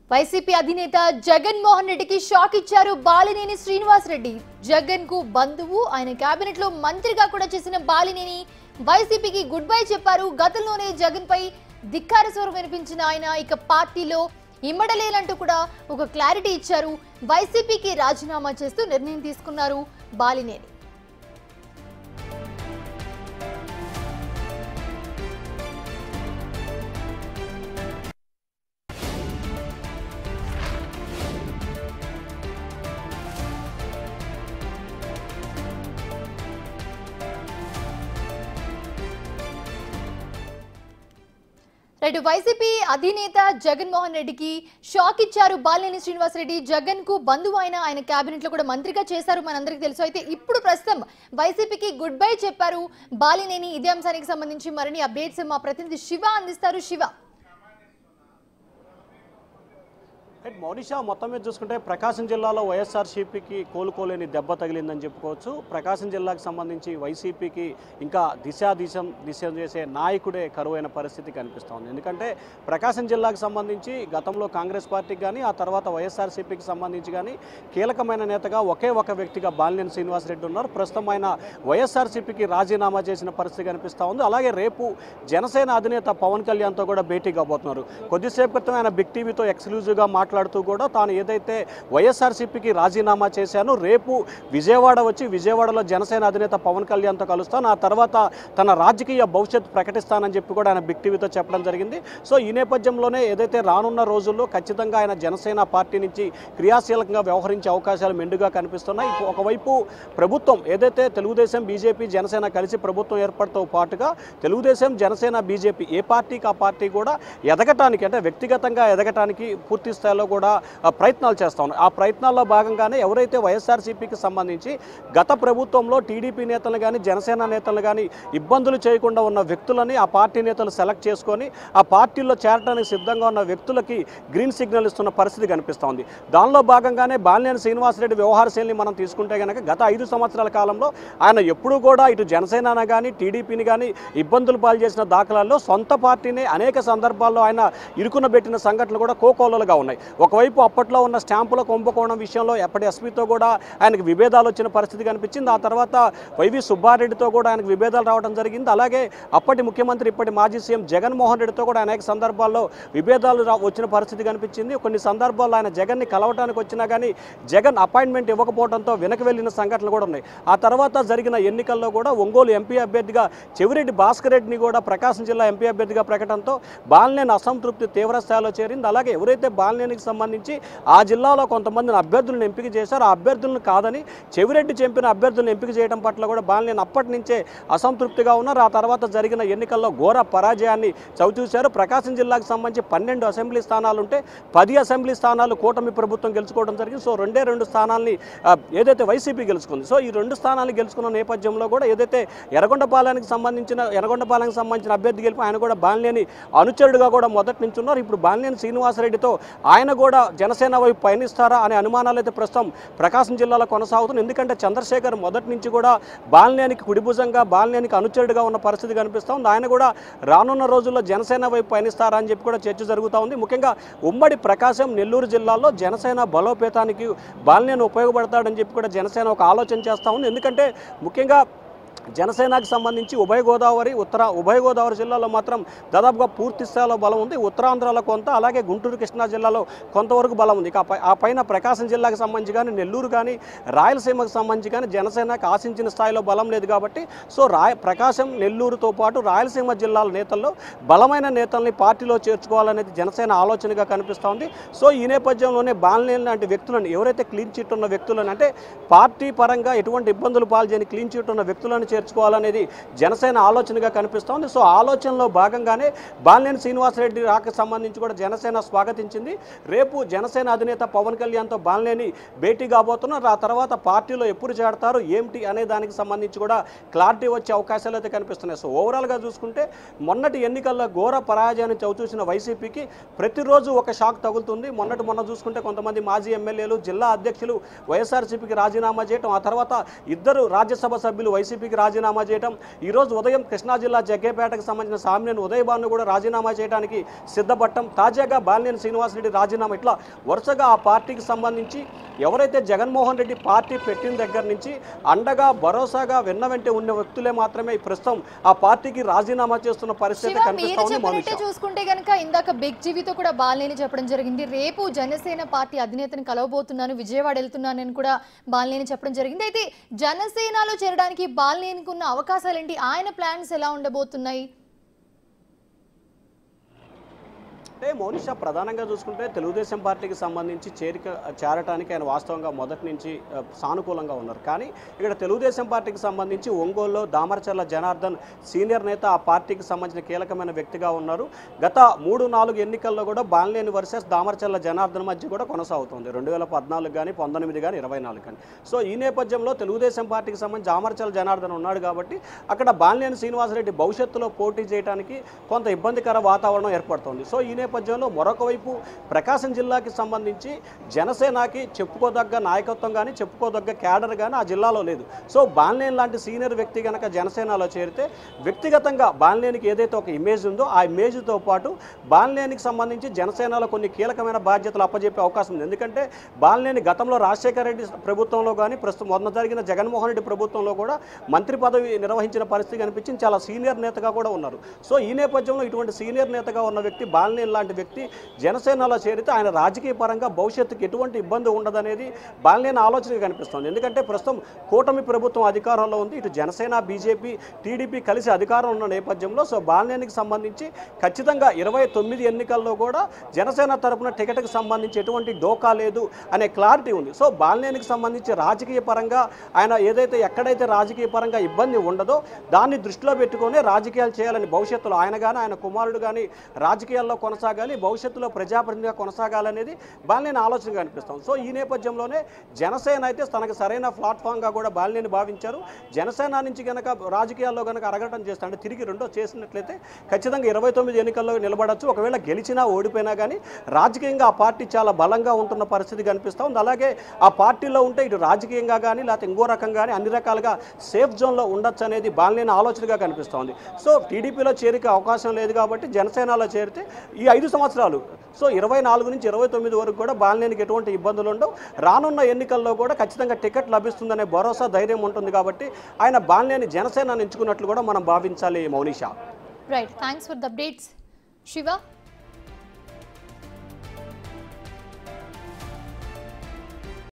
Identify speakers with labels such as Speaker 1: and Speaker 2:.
Speaker 1: YCP అధినేత జగన్మోహన్ రెడ్డికి shock ఇచ్చారు బాలినేని శ్రీనివాస్ రెడ్డి జగన్ కు బంధువు ఆయన కేబినెట్ లో మంత్రిగా కూడా చేసిన బాలినేని వైసీపీకి గుడ్ బై చెప్పారు గతంలోనే జగన్ పై ధిక్కార స్వరం వినిపించిన ఆయన ఇక పార్టీలో ఇమ్మడలేలంటూ కూడా ఒక క్లారిటీ ఇచ్చారు వైసీపీకి రాజీనామా చేస్తూ నిర్ణయం తీసుకున్నారు బాలినేని రైట్ వైసీపీ అధినేత జగన్మోహన్ రెడ్డికి షాక్ ఇచ్చారు బాలినేని శ్రీనివాస్ రెడ్డి జగన్ కు బంధువు అయిన ఆయన కేబినెట్ లో కూడా మంత్రిగా చేశారు మనందరికీ తెలుసు అయితే ఇప్పుడు ప్రస్తుతం వైసీపీకి గుడ్ బై చెప్పారు బాలినేని ఇదే అంశానికి సంబంధించి మరిన్ని అప్డేట్స్ మా ప్రతినిధి శివ అందిస్తారు శివ
Speaker 2: రైట్ మౌనిషా మొత్తం మీద చూసుకుంటే ప్రకాశం జిల్లాలో వైఎస్ఆర్సీపీకి కోలుకోలేని దెబ్బ తగిలిందని చెప్పుకోవచ్చు ప్రకాశం జిల్లాకు సంబంధించి వైసీపీకి ఇంకా దిశా దిశ దిశ చేసే నాయకుడే కరువైన పరిస్థితి కనిపిస్తోంది ఎందుకంటే ప్రకాశం జిల్లాకు సంబంధించి గతంలో కాంగ్రెస్ పార్టీకి కానీ ఆ తర్వాత వైఎస్ఆర్సీపీకి సంబంధించి కానీ కీలకమైన నేతగా ఒకే ఒక వ్యక్తిగా బాలినేని శ్రీనివాసరెడ్డి ఉన్నారు ప్రస్తుతం ఆయన వైఎస్ఆర్సీపీకి రాజీనామా చేసిన పరిస్థితి కనిపిస్తూ ఉంది అలాగే రేపు జనసేన అధినేత పవన్ కళ్యాణ్తో కూడా భేటీ కాబోతున్నారు కొద్దిసేపు క్రితం ఆయన బిగ్ టీవీతో ఎక్స్క్లూజివ్గా మాట్లాడుతూ కూడా తాను ఏదైతే వైఎస్ఆర్సీపీకి రాజీనామా చేశానో రేపు విజయవాడ వచ్చి విజయవాడలో జనసేన అధినేత పవన్ కళ్యాణ్తో కలుస్తాను ఆ తర్వాత తన రాజకీయ భవిష్యత్తు ప్రకటిస్తానని చెప్పి కూడా ఆయన బిగ్ టీవీతో చెప్పడం జరిగింది సో ఈ నేపథ్యంలోనే ఏదైతే రానున్న రోజుల్లో ఖచ్చితంగా ఆయన జనసేన పార్టీ నుంచి క్రియాశీలకంగా వ్యవహరించే అవకాశాలు మెండుగా కనిపిస్తున్నాయి ఇప్పు- ఒకవైపు ప్రభుత్వం ఏదైతే తెలుగుదేశం బీజేపీ జనసేన కలిసి ప్రభుత్వం ఏర్పడతో పాటుగా తెలుగుదేశం జనసేన బీజేపీ ఏ పార్టీకి ఆ పార్టీ కూడా ఎదగటానికి అంటే వ్యక్తిగతంగా ఎదగటానికి పూర్తి స్థాయిలో కూడా ఆ, ప్రయత్నాలు చేస్తా ఉన్నాయి ఆ ప్రయత్నాల్లో భాగంగానే ఎవరైతే వైఎస్ఆర్సీపీకి సంబంధించి గత ప్రభుత్వంలో టీడీపీ నేతలు కానీ జనసేన నేతలు కానీ ఇబ్బందులు చేయకుండా ఉన్న వ్యక్తులని ఆ పార్టీ నేతలు సెలెక్ట్ చేసుకొని ఆ పార్టీల్లో చేరడానికి సిద్ధంగా ఉన్న వ్యక్తులకి గ్రీన్ సిగ్నల్ ఇస్తున్న పరిస్థితి కనిపిస్తోంది దానిలో భాగంగానే బాలినేని శ్రీనివాసరెడ్డి వ్యవహార శైలిని మనం తీసుకుంటే కనుక గత ఐదు సంవత్సరాల కాలంలో ఆయన ఎప్పుడూ కూడా ఇటు జనసేన కానీ టీడీపీని కానీ ఇబ్బందులు పాలు చేసిన దాఖలాల్లో సొంత పార్టీని అనేక సందర్భాల్లో ఆయన ఇరుకున పెట్టిన సంఘటనలు కూడా కోకోలలుగా ఉన్నాయి ఒకవైపు అప్పట్లో ఉన్న స్టాంపుల కుంభకోణం విషయంలో ఎప్పటి ఎస్పీతో కూడా ఆయనకు విభేదాలు వచ్చిన పరిస్థితి కనిపించింది ఆ తర్వాత వైవి సుబ్బారెడ్డితో కూడా ఆయనకు విభేదాలు రావడం జరిగింది అలాగే అప్పటి ముఖ్యమంత్రి ఇప్పటి మాజీ సీఎం జగన్మోహన్ రెడ్డితో కూడా అనేక సందర్భాల్లో విభేదాలు రా- వచ్చిన పరిస్థితి కనిపించింది కొన్ని సందర్భాల్లో ఆయన జగన్ని కలవటానికి వచ్చినా కానీ జగన్ అపాయింట్మెంట్ ఇవ్వకపోవడంతో వెనక్కి వెళ్ళిన సంఘటనలు కూడా ఉన్నాయి ఆ తర్వాత జరిగిన ఎన్నికల్లో కూడా ఒంగోలు ఎంపీ అభ్యర్థిగా చెవిరెడ్డి భాస్కర్ రెడ్డిని కూడా ప్రకాశం జిల్లా ఎంపీ అభ్యర్థిగా ప్రకటనతో బాలినేని అసంతృప్తి తీవ్ర స్థాయిలో చేరింది అలాగే ఎవరైతే బాలినేనికి సంబంధించి ఆ జిల్లాలో కొంతమందిని అభ్యర్థులను ఎంపిక చేశారు ఆ అభ్యర్థులను కాదని చెవిరెడ్డి చెంపిన అభ్యర్థులను ఎంపిక చేయడం పట్ల కూడా బాలినేని అప్పటి నుంచే అసంతృప్తిగా ఉన్నారు ఆ తర్వాత జరిగిన ఎన్నికల్లో ఘోర పరాజయాన్ని చవిచూశారు ప్రకాశం జిల్లాకు సంబంధించి పన్నెండు అసెంబ్లీ స్థానాలు ఉంటే పది అసెంబ్లీ స్థానాలు కూటమి ప్రభుత్వం గెలుచుకోవడం జరిగింది సో రెండే రెండు స్థానాల్ని ఆ, ఏదైతే వైసీపీ గెలుచుకుంది సో ఈ రెండు స్థానాలు గెలుచుకున్న నేపథ్యంలో కూడా ఏదైతే ఎర్రగొండపాలెనికి సంబంధించిన ఎర్రగొండపాలెనికి సంబంధించిన అభ్యర్థి గెలిపి ఆయన కూడా బాలినేని అనుచరుడుగా కూడా మొదటి నుంచి ఉన్నారు ఇప్పుడు బాలినేని శ్రీనివాసరెడ్డితో ఆయన కూడా జనసేన వైపు పయనిస్తారా అనే అనుమానాలు అయితే ప్రస్తుతం ప్రకాశం జిల్లాలో కొనసాగుతుంది ఎందుకంటే చంద్రశేఖర్ మొదటి నుంచి కూడా బాలినేనికి కుడిభుజంగా బాలినేనికి అనుచరుడుగా ఉన్న పరిస్థితి కనిపిస్తూ ఉంది ఆయన కూడా రానున్న రోజుల్లో జనసేన వైపు పయనిస్తారా అని చెప్పి కూడా చర్చ జరుగుతూ ఉంది ముఖ్యంగా ఉమ్మడి ప్రకాశం నెల్లూరు జిల్లాలో జనసేన బలోపేతానికి బాలినేని ఉపయోగపడతాడని చెప్పి కూడా జనసేన ఒక ఆలోచన చేస్తూ ఉంది ఎందుకంటే ముఖ్యంగా జనసేనకు సంబంధించి ఉభయ గోదావరి ఉత్తర ఉభయ గోదావరి జిల్లాలో మాత్రం దాదాపుగా పూర్తి స్థాయిలో బలం ఉంది ఉత్తరాంధ్రలో కొంత అలాగే గుంటూరు కృష్ణా జిల్లాలో కొంతవరకు బలం ఉంది ఇక ఆ పై- ఆ పైన ప్రకాశం జిల్లాకు సంబంధించి కానీ నెల్లూరు కానీ రాయలసీమకు సంబంధించి కానీ జనసేనకు ఆశించిన స్థాయిలో బలం లేదు కాబట్టి సో రాయ ప్రకాశం నెల్లూరుతో పాటు రాయలసీమ జిల్లాల నేతల్లో బలమైన నేతల్ని పార్టీలో చేర్చుకోవాలనేది జనసేన ఆలోచనగా కనిపిస్తూ ఉంది సో ఈ నేపథ్యంలోనే బాలినేని లాంటి వ్యక్తులను ఎవరైతే క్లీన్ చిట్ ఉన్న వ్యక్తులను అంటే పార్టీ పరంగా ఎటువంటి ఇబ్బందులు పాల్చేయని క్లీన్ చిట్ ఉన్న వ్యక్తులను చేర్చుకోవాలనేది జనసేన ఆలోచనగా కనిపిస్తోంది సో ఆలోచనలో భాగంగానే బాలినేని శ్రీనివాసరెడ్డి రాక సంబంధించి కూడా జనసేన స్వాగతించింది రేపు జనసేన అధినేత పవన్ కళ్యాణ్తో బాలినేని భేటీ కాబోతున్నారు ఆ తర్వాత పార్టీలో ఎప్పుడు చేరతారు ఏమిటి అనే దానికి సంబంధించి కూడా క్లారిటీ వచ్చే అవకాశాలు అయితే కనిపిస్తున్నాయి సో ఓవరాల్గా చూసుకుంటే మొన్నటి ఎన్నికల్లో ఘోర పరాజయాన్ని చవిచూసిన వైసీపీకి ప్రతిరోజు ఒక షాక్ తగులుతుంది మొన్నటి మొన్న చూసుకుంటే కొంతమంది మాజీ ఎమ్మెల్యేలు జిల్లా అధ్యక్షులు వైఎస్ఆర్సీపీకి రాజీనామా చేయటం ఆ తర్వాత ఇద్దరు రాజ్యసభ సభ్యులు వైసీపీకి రాజీనామా చేయడం ఈరోజు ఉదయం కృష్ణా జిల్లా జగ్గేపేటకు సంబంధించిన సామినేని ఉదయభాను కూడా రాజీనామా చేయడానికి సిద్ధపడటం తాజాగా బాలినేని శ్రీనివాసరెడ్డి రాజీనామా ఇట్లా వరుసగా ఆ పార్టీకి సంబంధించి ఎవరైతే జగన్మోహన్ రెడ్డి పార్టీ పెట్టిన దగ్గర నుంచి అండగా భరోసాగా వెన్న వెంటే ఉన్న వ్యక్తులే మాత్రమే ఈ ప్రస్తుతం ఆ పార్టీకి రాజీనామా చేస్తున్న పరిస్థితి
Speaker 1: శివ మీరు
Speaker 2: కనిపిస్తా ఉంది
Speaker 1: చెప్పినట్టే
Speaker 2: మనుష
Speaker 1: చూసుకుంటే గనక ఇందాక బిగ్ జీవితో కూడా బాలినేని చెప్పడం జరిగింది రేపు జనసేన పార్టీ అధినేతని కలవబోతున్నాను విజయవాడ వెళ్తున్నానని కూడా బాలినేని చెప్పడం జరిగింది అయితే జనసేనలో చేరడానికి బాలినేనికి ఉన్న అవకాశాలేంటి ఆయన ప్లాన్స్ ఎలా ఉండబోతున్నాయి
Speaker 2: అంటే మౌనిష ప్రధానంగా చూసుకుంటే తెలుగుదేశం పార్టీకి సంబంధించి చేరిక చేరటానికి ఆయన వాస్తవంగా మొదటి నుంచి ఆ, సానుకూలంగా ఉన్నారు కానీ ఇక్కడ తెలుగుదేశం పార్టీకి సంబంధించి ఒంగోలులో దామరచర్ల జనార్దన్ సీనియర్ నేత ఆ పార్టీకి సంబంధించిన కీలకమైన వ్యక్తిగా ఉన్నారు గత మూడు నాలుగు ఎన్నికల్లో కూడా బాలినేని వర్సెస్ దామరచర్ల జనార్దన్ మధ్య కూడా కొనసాగుతుంది రెండు వేల పద్నాలుగు కానీ పంతొమ్మిది కానీ ఇరవై నాలుగు కానీ సో ఈ నేపథ్యంలో తెలుగుదేశం పార్టీకి సంబంధించి దామరచర్ల జనార్దన్ ఉన్నాడు కాబట్టి అక్కడ బాలినేని శ్రీనివాసరెడ్డి భవిష్యత్తులో పోటీ చేయడానికి కొంత ఇబ్బందికర వాతావరణం ఏర్పడుతోంది సో ఈ నేపథ్యంలో మరొక వైపు ప్రకాశం జిల్లాకి సంబంధించి జనసేనకి చెప్పుకోదగ్గ నాయకత్వం కానీ చెప్పుకోదగ్గ క్యాడర్ కానీ ఆ జిల్లాలో లేదు సో బాలినేని లాంటి సీనియర్ వ్యక్తి కనుక జనసేనలో చేరితే వ్యక్తిగతంగా బాలినేనికి ఏదైతే ఒక ఇమేజ్ ఉందో ఆ ఇమేజ్తో పాటు బాలినేనికి సంబంధించి జనసేనలో కొన్ని కీలకమైన బాధ్యతలు అప్పజెప్పే అవకాశం ఉంది ఎందుకంటే బాలినేని గతంలో రాజశేఖర రెడ్డి ప్రభుత్వంలో కానీ ప్రస్తుతం మొన్న జరిగిన జగన్మోహన్ రెడ్డి ప్రభుత్వంలో కూడా మంత్రి పదవి నిర్వహించిన పరిస్థితి కనిపించింది చాలా సీనియర్ నేతగా కూడా ఉన్నారు సో ఈ నేపథ్యంలో ఇటువంటి సీనియర్ నేతగా ఉన్న వ్యక్తి బాలినేని లాంటి వ్యక్తి జనసేనలో చేరితే ఆయన రాజకీయ పరంగా భవిష్యత్తుకి ఎటువంటి ఇబ్బంది ఉండదనేది బాలినేని ఆలోచనగా కనిపిస్తుంది ఎందుకంటే ప్రస్తుతం కూటమి ప్రభుత్వం అధికారంలో ఉంది ఇటు జనసేన బీజేపీ టీడీపీ కలిసి అధికారం ఉన్న నేపథ్యంలో సో బాలినేనికి సంబంధించి ఖచ్చితంగా ఇరవై తొమ్మిది ఎన్నికల్లో కూడా జనసేన తరపున టికెట్కి సంబంధించి ఎటువంటి డోకా లేదు అనే క్లారిటీ ఉంది సో బాలినేనికి సంబంధించి రాజకీయ పరంగా ఆయన ఏదైతే ఎక్కడైతే రాజకీయ పరంగా ఇబ్బంది ఉండదో దాన్ని దృష్టిలో పెట్టుకొని రాజకీయాలు చేయాలని భవిష్యత్తులో ఆయన కానీ ఆయన కుమారుడు కానీ రాజకీయాల్లో కొనసాగాలి భవిష్యత్తులో ప్రజాప్రతినిధిగా కొనసాగాలనేది బాలినేని ఆలోచనగా అనిపిస్తాం సో ఈ నేపథ్యంలోనే జనసేన అయితే తనకు సరైన ప్లాట్ఫామ్గా కూడా బాలినేని భావించారు జనసేన నుంచి కనుక రాజకీయాల్లో కనుక అరగటం చేస్తే అంటే తిరిగి రెండో చేసినట్లయితే ఖచ్చితంగా ఇరవై తొమ్మిది ఎన్నికల్లో నిలబడచ్చు ఒకవేళ గెలిచినా ఓడిపోయినా కానీ రాజకీయంగా ఆ పార్టీ చాలా బలంగా ఉంటున్న పరిస్థితి కనిపిస్తూ ఉంది అలాగే ఆ పార్టీలో ఉంటే ఇటు రాజకీయంగా కానీ లేకపోతే ఇంకో రకంగా కానీ అన్ని రకాలుగా సేఫ్ జోన్లో ఉండొచ్చు అనేది బాలినేని ఆలోచనగా కనిపిస్తోంది సో టీడీపీలో చేరిక అవకాశం లేదు కాబట్టి జనసేనలో చేరితే ఈ ఐదు సంవత్సరాలు సో ఇరవై నాలుగు నుంచి ఇరవై తొమ్మిది వరకు కూడా బాలినేనికి ఎటువంటి ఇబ్బందులు ఉండవు రానున్న ఎన్నికల్లో కూడా ఖచ్చితంగా టికెట్ లభిస్తుందనే భరోసా ధైర్యం ఉంటుంది కాబట్టి ఆయన బాలినేని జనసేన ఎంచుకున్నట్లు కూడా మనం భావించాలి Mounisha
Speaker 1: right thanks for the updates Shiva